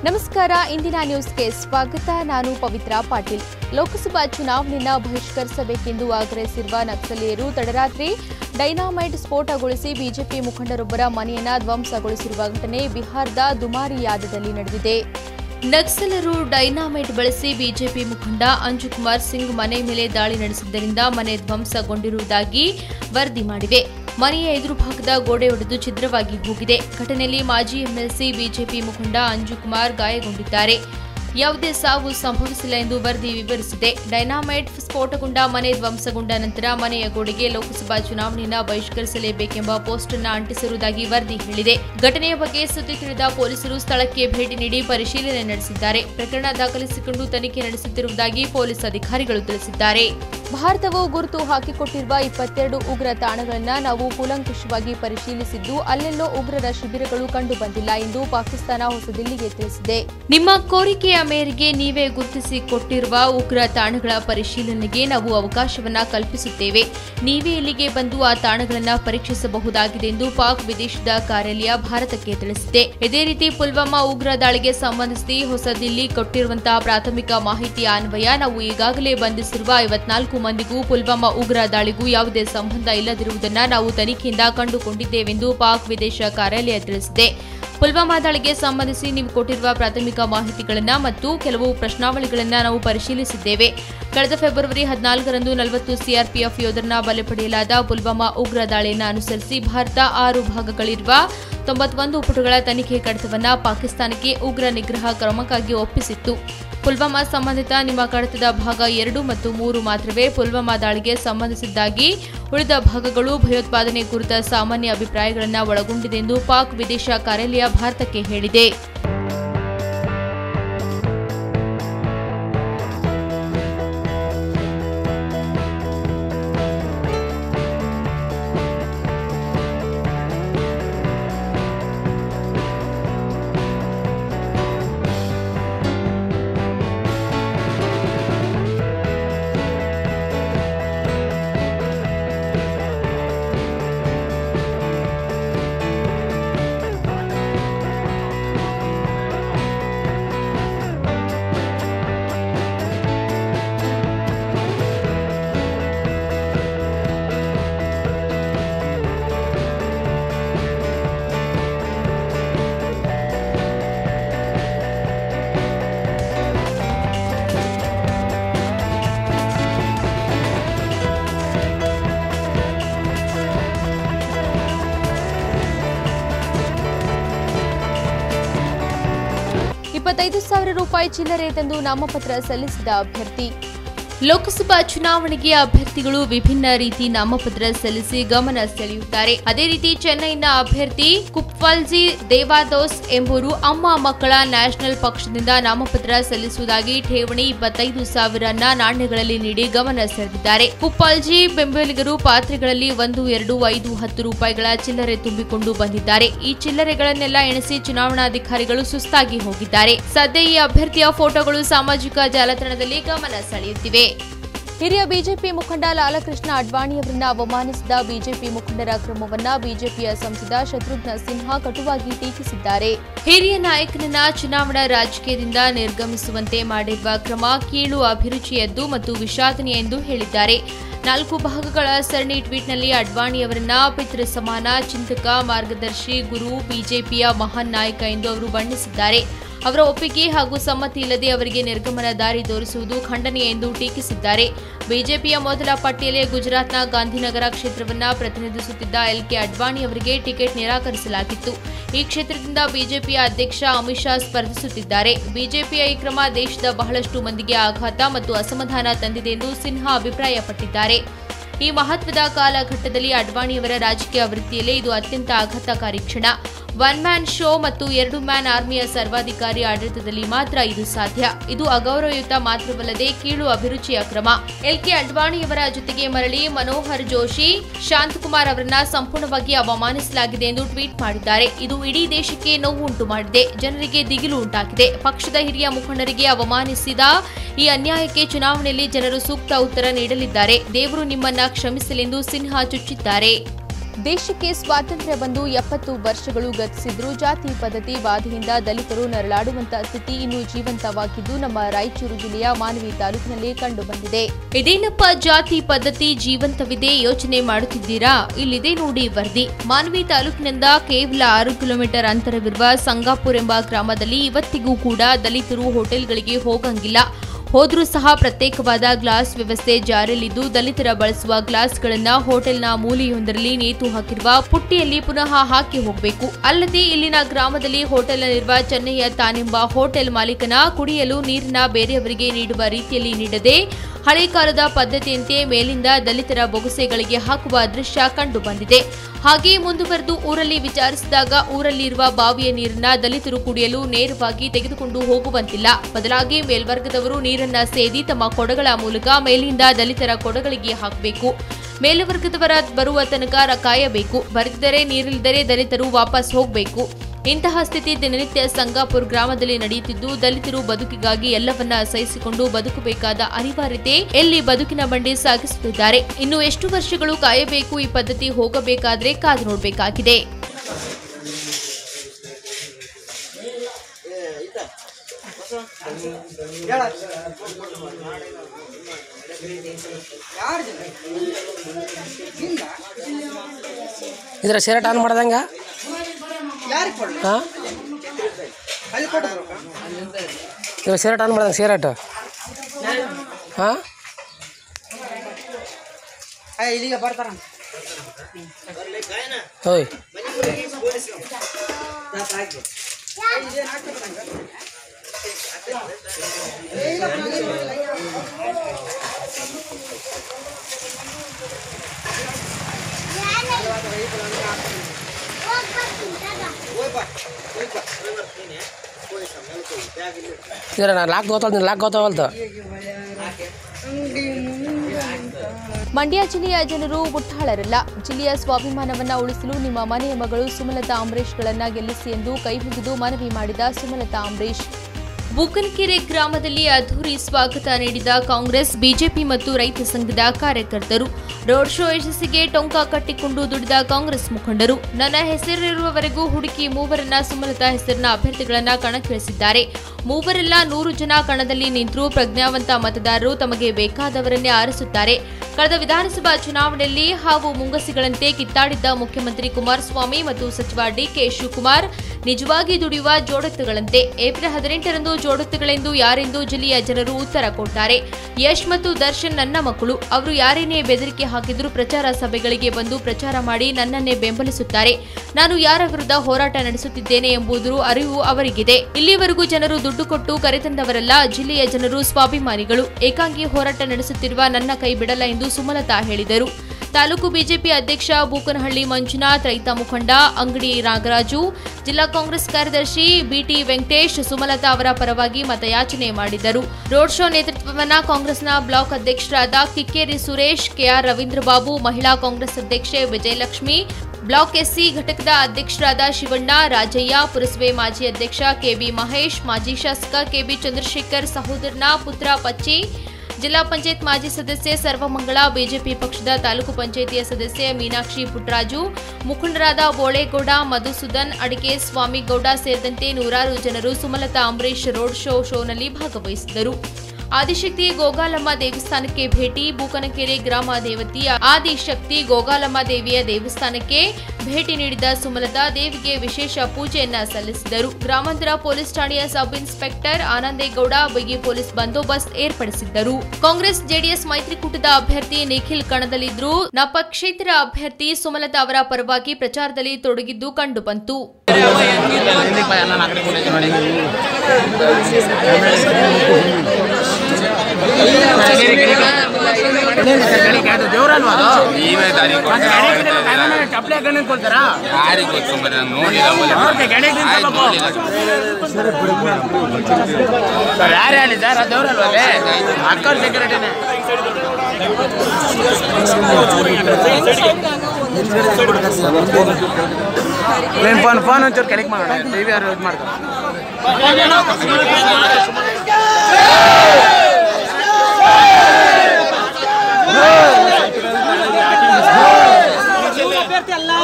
ನಮಸ್ಕಾರ ಇಂದಿನ ನ್ಯೂಸ್ಗೆ ಸ್ವಾಗತ ನಾನು ಪವಿತ್ರ ಪಾಟೀಲ್ ಲೋಕಸಭಾ ಚುನಾವಣೆಯನ್ನ ಬಹಿಷ್ಕರಿಸಬೇಕೆಂದು ಆಗ್ರಹಿಸಿರುವ ನಕ್ಸಲೀಯರು ತಡರಾತ್ರಿ ಡೈನಾಮೈಟ್ ಸ್ಫೋಟಗೊಳಿಸಿ ಬಿಜೆಪಿ ಮುಖಂಡರೊಬ್ಬರ ಮನೆಯನ್ನ ಧ್ವಂಸಗೊಳಿಸಿರುವ ಘಟನೆ ಬಿಹಾರದ ದುಮಾರಿಯಾದದಲ್ಲಿ ನಡೆದಿದೆ ನಕ್ಸಲರು ಡೈನಾಮೈಟ್ ಬಳಸಿ ಬಿಜೆಪಿ ಮುಖಂಡ ಅಂಜುಕುಮಾರ್ ಸಿಂಗ್ ಮನೆ ಮೇಲೆ ದಾಳಿ ನಡೆಸಿದ್ದರಿಂದ ಮನೆ ಧ್ವಂಸಗೊಂಡಿರುವುದಾಗಿ ವರದಿ ಮಾಡಿವೆ ಮನೆಯ ಎದುರು ಭಾಗದ ಗೋಡೆ ಒಡೆದು ಛಿದ್ರವಾಗಿ ಹೋಗಿದೆ ಘಟನೆಯಲ್ಲಿ ಮಾಜಿ ಎಂಎಲ್ಸಿ ಬಿಜೆಪಿ ಮುಖಂಡ ಅಂಜುಕುಮಾರ್ ಗಾಯಗೊಂಡಿದ್ದಾರೆ ಯಾವುದೇ ಸಾವು ಸಂಭವಿಸಿಲ್ಲ ಎಂದು ವರದಿ ವಿವರಿಸಿದೆ ಡೈನಾಮೈಟ್ ಸ್ಫೋಟಗೊಂಡ ಮನೆ ಧ್ವಂಸಗೊಂಡ ನಂತರ ಮನೆಯ ಗೋಡೆಗೆ ಲೋಕಸಭಾ ಚುನಾವಣೆಯನ್ನ ಬಹಿಷ್ಕರಿಸಲೇಬೇಕೆಂಬ ಪೋಸ್ಟ್ ಅನ್ನ ಅಂಟಿಸಿರುವುದಾಗಿ ವರದಿ ಹೇಳಿದೆ ಘಟನೆಯ ಬಗ್ಗೆ ಸುದ್ದಿ ತಿಳಿದ ಪೊಲೀಸರು ಸ್ಥಳಕ್ಕೆ ಭೇಟಿ ನೀಡಿ ಪರಿಶೀಲನೆ ನಡೆಸಿದ್ದಾರೆ ಪ್ರಕರಣ ದಾಖಲಿಸಿಕೊಂಡು ತನಿಖೆ ನಡೆಸುತ್ತಿರುವುದಾಗಿ ಪೊಲೀಸ್ ಅಧಿಕಾರಿಗಳು ತಿಳಿಸಿದ್ದಾರೆ ಭಾರತವು ಗುರುತು ಹಾಕಿಕೊಟ್ಟಿರುವ ಇಪ್ಪತ್ತೆರಡು ಉಗ್ರ ತಾಣಗಳನ್ನ ನಾವು ಕೂಲಂಕುಷವಾಗಿ ಪರಿಶೀಲಿಸಿದ್ದು ಅಲ್ಲೆಲ್ಲೋ ಉಗ್ರರ ಶಿಬಿರಗಳು ಕಂಡು ಬಂದಿಲ್ಲ ಎಂದು ಪಾಕಿಸ್ತಾನ ಹೊಸದಿಲ್ಲಿಗೆ ತಿಳಿಸಿದೆ ನಿಮ್ಮ ಕೋರಿಕೆಯ ಮೇರೆಗೆ ನೀವೇ ಗುರುತಿಸಿ ಕೊಟ್ಟಿರುವ ಉಗ್ರ ತಾಣಗಳ ಪರಿಶೀಲನೆಗೆ ನಾವು ಅವಕಾಶವನ್ನ ಕಲ್ಪಿಸುತ್ತೇವೆ ನೀವೇ ಇಲ್ಲಿಗೆ ಬಂದು ಆ ತಾಣಗಳನ್ನ ಪರೀಕ್ಷಿಸಬಹುದಾಗಿದೆ ಎಂದು ಪಾಕ್ ವಿದೇಶದ ಕಾರ್ಯಾಲಯ ಭಾರತಕ್ಕೆ ತಿಳಿಸಿದೆ ಇದೇ ರೀತಿ ಪುಲ್ವಾಮಾ ಉಗ್ರ ದಾಳಿಗೆ ಸಂಬಂಧಿಸಿ ಹೊಸದಿಲ್ಲಿ ಕೊಟ್ಟಿರುವಂತಹ ಪ್ರಾಥಮಿಕ ಮಾಹಿತಿಯ ಅನ್ವಯ ನಾವು ಈಗಾಗಲೇ ಬಂಧಿಸಿರುವ ಐವತ್ನಾಲ್ಕು ಮಂದಿಗೂ ಪುಲ್ವಾಮಾ ಉಗ್ರ ದಾಳಿಗೂ ಯಾವುದೇ ಸಂಬಂಧ ಇಲ್ಲದಿರುವುದನ್ನು ನಾವು ತನಿಖೆಯಿಂದ ಕಂಡುಕೊಂಡಿದ್ದೇವೆಂದು ಪಾಕ್ ವಿದೇಶ ಕಾರ್ಯಾಲಯ ತಿಳಿಸಿದೆ ಪುಲ್ವಾಮಾ ದಾಳಿಗೆ ಸಂಬಂಧಿಸಿ ನೀವು ಕೊಟ್ಟಿರುವ ಪ್ರಾಥಮಿಕ ಮಾಹಿತಿಗಳನ್ನು ಮತ್ತು ಕೆಲವು ಪ್ರಶ್ನಾವಳಿಗಳನ್ನು ನಾವು ಪರಿಶೀಲಿಸಿದ್ದೇವೆ ಕಳೆದ ಫೆಬ್ರವರಿ ಹದಿನಾಲ್ಕರಂದು ನಲವತ್ತು ಸಿಆರ್ಪಿಎಫ್ ಯೋಧರನ್ನ ಬಲೆ ಪಡೆಯಲಾದ ಪುಲ್ವಾಮಾ ಉಗ್ರ ದಾಳಿಯನ್ನು ಅನುಸರಿಸಿ ಭಾರತ ಆರು ಭಾಗಗಳಿರುವ ತೊಂಬತ್ತೊಂದು ಪುಟಗಳ ತನಿಖೆ ಕಡತವನ್ನ ಪಾಕಿಸ್ತಾನಕ್ಕೆ ಉಗ್ರ ನಿಗ್ರಹ ಕ್ರಮಕ್ಕಾಗಿ ಒಪ್ಪಿಸಿತ್ತು ಪುಲ್ವಾಮಾ ಸಂಬಂಧಿತ ನಿಮ್ಮ ಕಡತದ ಭಾಗ ಎರಡು ಮತ್ತು ಮೂರು ಮಾತ್ರವೇ ಪುಲ್ವಾಮಾ ದಾಳಿಗೆ ಸಂಬಂಧಿಸಿದ್ದಾಗಿ ಉಳಿದ ಭಾಗಗಳು ಭಯೋತ್ಪಾದನೆ ಕುರಿತ ಸಾಮಾನ್ಯ ಅಭಿಪ್ರಾಯಗಳನ್ನು ಒಳಗೊಂಡಿದೆ ಎಂದು ಪಾಕ್ ವಿದೇಶ ಕಾರ್ಯಾಲಯ ಭಾರತಕ್ಕೆ ಹೇಳಿದೆ ಇಪ್ಪತ್ತೈದು ಸಾವಿರ ರೂಪಾಯಿ ಚಿಲ್ಲರೆ ತಂದು ನಾಮಪತ್ರ ಸಲ್ಲಿಸಿದ ಅಭ್ಯರ್ಥಿ ಲೋಕಸಭಾ ಚುನಾವಣೆಗೆ ಅಭ್ಯರ್ಥಿಗಳು ವಿಭಿನ್ನ ರೀತಿ ನಾಮಪತ್ರ ಸಲ್ಲಿಸಿ ಗಮನ ಸೆಳೆಯುತ್ತಾರೆ ಅದೇ ರೀತಿ ಚೆನ್ನೈನ ಅಭ್ಯರ್ಥಿ ಕುಪ್ವಾಲ್ಜಿ ದೇವಾದೋಸ್ ಎಂಬುವರು ಅಮ್ಮ ಮಕ್ಕಳ ನ್ಯಾಷನಲ್ ಪಕ್ಷದಿಂದ ನಾಮಪತ್ರ ಸಲ್ಲಿಸುವುದಾಗಿ ಠೇವಣಿ ಇಪ್ಪತ್ತೈದು ಸಾವಿರನ್ನ ನಾಣ್ಯಗಳಲ್ಲಿ ನೀಡಿ ಗಮನ ಸೆಳೆದಿದ್ದಾರೆ ಕುಪ್ಪಾಲ್ಜಿ ಬೆಂಬಲಿಗರು ಪಾತ್ರೆಗಳಲ್ಲಿ ಒಂದು ಎರಡು ಐದು ಹತ್ತು ರೂಪಾಯಿಗಳ ಚಿಲ್ಲರೆ ತುಂಬಿಕೊಂಡು ಬಂದಿದ್ದಾರೆ ಈ ಚಿಲ್ಲರೆಗಳನ್ನೆಲ್ಲ ಎಣಿಸಿ ಚುನಾವಣಾಧಿಕಾರಿಗಳು ಸುಸ್ತಾಗಿ ಹೋಗಿದ್ದಾರೆ ಸದ್ಯ ಈ ಅಭ್ಯರ್ಥಿಯ ಫೋಟೋಗಳು ಸಾಮಾಜಿಕ ಜಾಲತಾಣದಲ್ಲಿ ಗಮನ ಸೆಳೆಯುತ್ತಿವೆ ಹಿರಿಯ ಬಿಜೆಪಿ ಮುಖಂಡ ಲಾಲಕೃಷ್ಣ ಅಡ್ವಾಣಿಯವರನ್ನ ಅವಮಾನಿಸಿದ ಬಿಜೆಪಿ ಮುಖಂಡರ ಕ್ರಮವನ್ನ ಬಿಜೆಪಿಯ ಸಂಸದ ಶತ್ರುಘ್ನ ಸಿನ್ಹಾ ಕಟುವಾಗಿ ಟೀಕಿಸಿದ್ದಾರೆ ಹಿರಿಯ ನಾಯಕನನ್ನ ಚುನಾವಣಾ ರಾಜಕೀಯದಿಂದ ನಿರ್ಗಮಿಸುವಂತೆ ಮಾಡಿರುವ ಕ್ರಮ ಕೀಳು ಅಭಿರುಚಿಯದ್ದು ಮತ್ತು ವಿಷಾದನೀಯ ಎಂದು ಹೇಳಿದ್ದಾರೆ ನಾಲ್ಕು ಭಾಗಗಳ ಸರಣಿ ಟ್ವೀಟ್ನಲ್ಲಿ ಅಡ್ವಾಣಿಯವರನ್ನ ಪಿತೃ ಸಮಾನ ಚಿಂತಕ ಮಾರ್ಗದರ್ಶಿ ಗುರು ಬಿಜೆಪಿಯ ಮಹಾನ್ ನಾಯಕ ಎಂದು ಅವರು ಬಣ್ಣಿಸಿದ್ದಾರೆ ಅವರ ಒಪ್ಪಿಗೆ ಹಾಗೂ ಸಮ್ಮತಿ ಇಲ್ಲದೆ ಅವರಿಗೆ ನಿರ್ಗಮನ ದಾರಿ ತೋರಿಸುವುದು ಖಂಡನೀಯ ಎಂದು ಟೀಕಿಸಿದ್ದಾರೆ ಬಿಜೆಪಿಯ ಮೊದಲ ಪಟ್ಟಿಯಲ್ಲೇ ಗುಜರಾತ್ನ ಗಾಂಧಿನಗರ ಕ್ಷೇತ್ರವನ್ನ ಪ್ರತಿನಿಧಿಸುತ್ತಿದ್ದ ಎಲ್ ಕೆ ಅಡ್ವಾಣಿ ಅವರಿಗೆ ಟಿಕೆಟ್ ನಿರಾಕರಿಸಲಾಗಿತ್ತು ಈ ಕ್ಷೇತ್ರದಿಂದ ಬಿಜೆಪಿಯ ಅಧ್ಯಕ್ಷ ಅಮಿತ್ ಶಾ ಸ್ಪರ್ಧಿಸುತ್ತಿದ್ದಾರೆ ಬಿಜೆಪಿಯ ಈ ಕ್ರಮ ದೇಶದ ಬಹಳಷ್ಟು ಮಂದಿಗೆ ಆಘಾತ ಮತ್ತು ಅಸಮಾಧಾನ ತಂದಿದೆ ಎಂದು ಸಿನ್ಹಾ ಅಭಿಪ್ರಾಯಪಟ್ಟಿದ್ದಾರೆ ಈ ಮಹತ್ವದ ಕಾಲಘಟ್ಟದಲ್ಲಿ ಅಡ್ವಾಣಿಯವರ ರಾಜಕೀಯ ವೃತ್ತಿಯಲ್ಲೇ ಇದು ಅತ್ಯಂತ ಆಘಾತಕಾರಿ ಕ್ಷಣ ಒನ್ ಮ್ಯಾನ್ ಶೋ ಮತ್ತು ಎರಡು ಮ್ಯಾನ್ ಆರ್ಮಿಯ ಸರ್ವಾಧಿಕಾರಿ ಆಡಳಿತದಲ್ಲಿ ಮಾತ್ರ ಇದು ಸಾಧ್ಯ ಇದು ಅಗೌರವಯುತ ಮಾತ್ರವಲ್ಲದೆ ಕೀಳು ಅಭಿರುಚಿಯ ಕ್ರಮ ಎಲ್ ಕೆ ಅಡ್ವಾಣಿಯವರ ಜೊತೆಗೆ ಮರಳಿ ಮನೋಹರ್ ಜೋಶಿ ಶಾಂತಕುಮಾರ್ ಅವರನ್ನ ಸಂಪೂರ್ಣವಾಗಿ ಅವಮಾನಿಸಲಾಗಿದೆ ಎಂದು ಟ್ವೀಟ್ ಮಾಡಿದ್ದಾರೆ ಇದು ಇಡೀ ದೇಶಕ್ಕೆ ನೋವು ಉಂಟು ಮಾಡಿದೆ ಜನರಿಗೆ ದಿಗಿಲು ಉಂಟಾಗಿದೆ ಪಕ್ಷದ ಹಿರಿಯ ಮುಖಂಡರಿಗೆ ಅವಮಾನಿಸಿದ ಈ ಅನ್ಯಾಯಕ್ಕೆ ಚುನಾವಣೆಯಲ್ಲಿ ಜನರು ಸೂಕ್ತ ಉತ್ತರ ನೀಡಲಿದ್ದಾರೆ ದೇವರು ನಿಮ್ಮನ್ನ ಕ್ಷಮಿಸಲೆಂದು ಸಿನ್ಹಾ ಚುಚ್ಚಿದ್ದಾರೆ ದೇಶಕ್ಕೆ ಸ್ವಾತಂತ್ರ್ಯ ಬಂದು ಎಪ್ಪತ್ತು ವರ್ಷಗಳು ಗತಿಸಿದ್ರೂ ಜಾತಿ ಪದ್ಧತಿ ಬಾಧೆಯಿಂದ ದಲಿತರು ನರಳಾಡುವಂತಹ ಸ್ಥಿತಿ ಇನ್ನೂ ಜೀವಂತವಾಗಿದ್ದು ನಮ್ಮ ರಾಯಚೂರು ಜಿಲ್ಲೆಯ ಮಾನವಿ ತಾಲೂಕಿನಲ್ಲಿ ಕಂಡುಬಂದಿದೆ ಇದೇನಪ್ಪ ಜಾತಿ ಪದ್ಧತಿ ಜೀವಂತವಿದೆ ಯೋಚನೆ ಮಾಡುತ್ತಿದ್ದೀರಾ ಇಲ್ಲಿದೆ ನೋಡಿ ವರದಿ ಮಾನವಿ ತಾಲೂಕಿನಿಂದ ಕೇವಲ ಆರು ಕಿಲೋಮೀಟರ್ ಅಂತರವಿರುವ ಸಂಗಾಪುರ್ ಎಂಬ ಗ್ರಾಮದಲ್ಲಿ ಇವತ್ತಿಗೂ ಕೂಡ ದಲಿತರು ಹೋಟೆಲ್ಗಳಿಗೆ ಹೋಗಂಗಿಲ್ಲ ಹೋದ್ರೂ ಸಹ ಪ್ರತ್ಯೇಕವಾದ ಗ್ಲಾಸ್ ವ್ಯವಸ್ಥೆ ಜಾರಿಯಲ್ಲಿದ್ದು ದಲಿತರ ಬಳಸುವ ಗ್ಲಾಸ್ಗಳನ್ನ ಹೋಟೆಲ್ನ ಮೂಲೆಯೊಂದರಲ್ಲಿ ನೇತು ಹಾಕಿರುವ ಪುಟ್ಟಿಯಲ್ಲಿ ಪುನಃ ಹಾಕಿ ಹೋಗಬೇಕು ಅಲ್ಲದೆ ಇಲ್ಲಿನ ಗ್ರಾಮದಲ್ಲಿ ಹೋಟೆಲ್ನಲ್ಲಿರುವ ಚೆನ್ನಯ್ಯ ತಾನೆಂಬ ಹೋಟೆಲ್ ಮಾಲೀಕನ ಕುಡಿಯಲು ನೀರನ್ನ ಬೇರೆಯವರಿಗೆ ನೀಡುವ ರೀತಿಯಲ್ಲಿ ನೀಡದೆ ಹಳೆ ಕಾಲದ ಪದ್ಧತಿಯಂತೆ ಮೇಲಿಂದ ದಲಿತರ ಬೊಗಸೆಗಳಿಗೆ ಹಾಕುವ ದೃಶ್ಯ ಕಂಡು ಬಂದಿದೆ ಹಾಗೆಯೇ ಮುಂದುವರೆದು ಊರಲ್ಲಿ ವಿಚಾರಿಸಿದಾಗ ಊರಲ್ಲಿರುವ ಬಾವಿಯ ನೀರನ್ನ ದಲಿತರು ಕುಡಿಯಲು ನೇರವಾಗಿ ತೆಗೆದುಕೊಂಡು ಹೋಗುವಂತಿಲ್ಲ ಬದಲಾಗಿ ಮೇಲ್ವರ್ಗದವರು ನೀರನ್ನ ಸೇದಿ ತಮ್ಮ ಕೊಡಗಳ ಮೂಲಕ ಮೇಲಿಂದ ದಲಿತರ ಕೊಡಗಳಿಗೆ ಹಾಕಬೇಕು ಮೇಲ್ವರ್ಗದವರ ಬರುವ ತನಕ ರ- ಕಾಯಬೇಕು ಬರೆದಿದ್ದರೆ ನೀರಿಲ್ಲದರೆ ದಲಿತರು ವಾಪಸ್ ಹೋಗಬೇಕು ಇಂತಹ ಸ್ಥಿತಿ ದಿನನಿತ್ಯ ಸಂಗಾಪುರ್ ಗ್ರಾಮದಲ್ಲಿ ನಡೆಯುತ್ತಿದ್ದು ದಲಿತರು ಬದುಕಿಗಾಗಿ ಎಲ್ಲವನ್ನ ಸಹಿಸಿಕೊಂಡು ಬದುಕಬೇಕಾದ ಅನಿವಾರ್ಯತೆ ಎಲ್ಲಿ ಬದುಕಿನ ಬಂಡಿ ಸಾಗಿಸುತ್ತಿದ್ದಾರೆ ಇನ್ನು ಎಷ್ಟು ವರ್ಷಗಳು ಕಾಯಬೇಕು ಈ ಪದ್ಧತಿ ಹೋಗಬೇಕಾದ್ರೆ ಕಾದು ನೋಡಬೇಕಾಗಿದೆ ಇದ್ರ ಶರ್ಟ್ ಆನ್ ಮಾಡ್ದಂಗ ಯಾರಿಗೆ ಕೊಡ್ಲಿ ಹಾಂ ಅಲ್ಲಿ ಕೊಡ್ಬೇಕು ಇದ್ರ ಶರ್ಟ್ ಆನ್ ಮಾಡ್ದಂಗ ಶೇರಟ್ ಹಾಂ ಅಯ್ಯ ಇಲ್ಲಿಗೆ ಬರ್ತಾರ ಹೋಯ್ ಇದ್ರ ನಾನು ಲಾಕ್ ಗೊತ್ತಾವ ಲಾಕ್ ಗೊತ್ತಾವಲ್ತು ಮಂಡ್ಯ ಜಿಲ್ಲೆಯ ಜನರು ಮುಟ್ಟಾಳರಲ್ಲ ಜಿಲ್ಲೆಯ ಸ್ವಾಭಿಮಾನವನ್ನ ಉಳಿಸಲು ನಿಮ್ಮ ಮನೆಯ ಮಗಳು ಸುಮಲತಾ ಅಂಬರೀಷ್ಗಳನ್ನ ಗೆಲ್ಲಿಸಿ ಎಂದು ಕೈಮುಗಿದು ಮನವಿ ಮಾಡಿದ ಸುಮಲತಾ ಅಂಬರೀಷ್ ಬೂಕನಕೆರೆ ಗ್ರಾಮದಲ್ಲಿ ಅದ್ದೂರಿ ಸ್ವಾಗತ ನೀಡಿದ ಕಾಂಗ್ರೆಸ್ ಬಿಜೆಪಿ ಮತ್ತು ರೈತ ಸಂಘದ ಕಾರ್ಯಕರ್ತರು ರೋಡ್ ಶೋ ಯಶಸ್ಸಿಗೆ ಟೊಂಕ ಕಟ್ಟಿಕೊಂಡು ದುಡಿದ ಕಾಂಗ್ರೆಸ್ ಮುಖಂಡರು ನನ್ನ ಹೆಸರಿರುವವರೆಗೂ ಹುಡುಕಿ ಮೂವರನ್ನ ಸುಮಲತಾ ಹೆಸರಿನ ಅಭ್ಯರ್ಥಿಗಳನ್ನ ಕಣಕ್ಕಿಳಿಸಿದ್ದಾರೆ ಮೂವರೆಲ್ಲ ನೂರು ಜನ ಕಣದಲ್ಲಿ ನಿಂತರೂ ಪ್ರಜ್ಞಾವಂತ ಮತದಾರರು ತಮಗೆ ಬೇಕಾದವರನ್ನೇ ಆರಿಸುತ್ತಾರೆ ಕಳೆದ ವಿಧಾನಸಭಾ ಚುನಾವಣೆಯಲ್ಲಿ ಹಾವು ಮುಂಗಸಿಗಳಂತೆ ಕಿತ್ತಾಡಿದ್ದ ಮುಖ್ಯಮಂತ್ರಿ ಕುಮಾರಸ್ವಾಮಿ ಮತ್ತು ಸಚಿವ ಡಿಕೆ ಶಿವಕುಮಾರ್ ನಿಜವಾಗಿ ದುಡಿಯುವ ಜೋಡತ್ತುಗಳಂತೆ ಏಪ್ರಿಲ್ ಹದಿನೆಂಟರಂದು ಜೋಡತ್ತುಗಳೆಂದು ಯಾರೆಂದು ಜಿಲ್ಲೆಯ ಜನರು ಉತ್ತರ ಕೊಟ್ಟಾರೆ ಯಶ್ ಮತ್ತು ದರ್ಶನ್ ನನ್ನ ಮಕ್ಕಳು ಅವರು ಯಾರೇನೇ ಬೆದರಿಕೆ ಹಾಕಿದ್ರೂ ಪ್ರಚಾರ ಸಭೆಗಳಿಗೆ ಬಂದು ಪ್ರಚಾರ ಮಾಡಿ ನನ್ನನ್ನೇ ಬೆಂಬಲಿಸುತ್ತಾರೆ ನಾನು ಯಾರ ವಿರುದ್ಧ ಹೋರಾಟ ನಡೆಸುತ್ತಿದ್ದೇನೆ ಎಂಬುದು ಅರಿವು ಅವರಿಗಿದೆ ಇಲ್ಲಿವರೆಗೂ ಜನರು ದುಡ್ಡು ಕೊಟ್ಟು ಕರೆತಂದವರಲ್ಲ ಜಿಲ್ಲೆಯ ಜನರು ಸ್ವಾಭಿಮಾನಿಗಳು ಏಕಾಂಗಿ ಹೋರಾಟ ನಡೆಸುತ್ತಿರುವ ನನ್ನ ಕೈ ಬಿಡಲ್ಲ ಎಂದು ಸುಮಲತಾ ಹೇಳಿದರು ತಾಲೂಕು ಬಿಜೆಪಿ ಅಧ್ಯಕ್ಷ ಬೂಕನಹಳ್ಳಿ ಮಂಜುನಾಥ್ ರೈತ ಮುಖಂಡ ಅಂಗಡಿ ನಾಗರಾಜು ಜಿಲ್ಲಾ ಕಾಂಗ್ರೆಸ್ ಕಾರ್ಯದರ್ಶಿ ಬಿಟಿ ವೆಂಕಟೇಶ್ ಸುಮಲತಾ ಅವರ ಪರವಾಗಿ ಮತಯಾಚನೆ ಮಾಡಿದರು ರೋಡ್ ಶೋ ನೇತೃತ್ವವನ್ನ ಕಾಂಗ್ರೆಸ್ನ ಬ್ಲಾಕ್ ಅಧ್ಯಕ್ಷರಾದ ಕಿಕ್ಕೇರಿ ಸುರೇಶ್ ಕೆಆರ್ ರವೀಂದ್ರಬಾಬು ಮಹಿಳಾ ಕಾಂಗ್ರೆಸ್ ಅಧ್ಯಕ್ಷೆ ವಿಜಯಲಕ್ಷ್ಮಿ ಬ್ಲಾಕ್ ಎಸ್ಸಿ ಘಟಕದ ಅಧ್ಯಕ್ಷರಾದ ಶಿವಣ್ಣ ರಾಜಯ್ಯ ಪುರಸಭೆ ಮಾಜಿ ಅಧ್ಯಕ್ಷ ಕೆಬಿ ಮಹೇಶ್ ಮಾಜಿ ಶಾಸಕ ಕೆಬಿ ಚಂದ್ರಶೇಖರ್ ಸಹೋದರನ ಪುತ್ರ ಪಚ್ಚಿ ಜಿಲ್ಲಾ ಪಂಚಾಯತ್ ಮಾಜಿ ಸದಸ್ಯೆ ಸರ್ವಮಂಗಳ ಬಿಜೆಪಿ ಪಕ್ಷದ ತಾಲೂಕು ಪಂಚಾಯಿತಿಯ ಸದಸ್ಯೆ ಮೀನಾಕ್ಷಿ ಪುಟ್ರಾಜು ಮುಖಂಡರಾದ ಬೋಳೇಗೌಡ ಮಧುಸೂದನ್ ಅಡಿಕೆ ಸ್ವಾಮಿಗೌಡ ಸೇರಿದಂತೆ ನೂರಾರು ಜನರು ಸುಮಲತಾ ಅಂಬರೀಶ್ ರೋಡ್ ಶೋ ಶೋನಲ್ಲಿ ಭಾಗವಹಿಸಿದರು ಆದಿಶಕ್ತಿ ಗೋಗಾಲಮ್ಮ ದೇವಸ್ಥಾನಕ್ಕೆ ಭೇಟಿ ಬೂಕನಕೆರೆ ಗ್ರಾಮ ದೇವತಿ ಆದಿಶಕ್ತಿ ಗೋಗಾಲಮ್ಮ ದೇವಿಯ ದೇವಸ್ಥಾನಕ್ಕೆ ಭೇಟಿ ನೀಡಿದ ಸುಮಲತಾ ದೇವಿಗೆ ವಿಶೇಷ ಪೂಜೆಯನ್ನ ಸಲ್ಲಿಸಿದರು ಗ್ರಾಮಾಂತರ ಪೊಲೀಸ್ ಠಾಣೆಯ ಸಬ್ ಇನ್ಸ್ಪೆಕ್ಟರ್ ಆನಂದೇಗೌಡ ಬಿಗಿ ಪೊಲೀಸ್ ಬಂದೋಬಸ್ತ್ ಏರ್ಪಡಿಸಿದ್ದರು ಕಾಂಗ್ರೆಸ್ ಜೆಡಿಎಸ್ ಮೈತ್ರಿಕೂಟದ ಅಭ್ಯರ್ಥಿ ನಿಖಿಲ್ ಕಣದಲ್ಲಿದ್ದರೂ ನಪಕ್ಷೇತರ ಅಭ್ಯರ್ಥಿ ಸುಮಲತಾ ಅವರ ಪರವಾಗಿ ಪ್ರಚಾರದಲ್ಲಿ ತೊಡಗಿದ್ದು ಕಂಡುಬಂತು ನೀವೇ ದಾರಿ ಯಾರಿಗೆ ಗೊತ್ತು ಮರೆ ನಾನು ನೋಡಿಲ್ಲ ಆಯ್ತು ನೋಡಿಲ್ಲ ಯಾರು ಹೇಳಿ ಸರ್ ದೇವ್ರಲ್ವೇ ಅಕ್ಕವ್ರ ಸೆಕ್ಯೂರಿಟಿನೇ ನೀನು ಫೋನ್ ಫೋನ್ ಒಂಚೂರು ಕನೆಕ್ಟ್ ಮಾಡೋಣ ಟಿ ವಿ ಯಾರು ಇದು ಮಾಡ್ತಾರೆ ಅಭ್ಯರ್ಥಿ ಅಲ್ಲ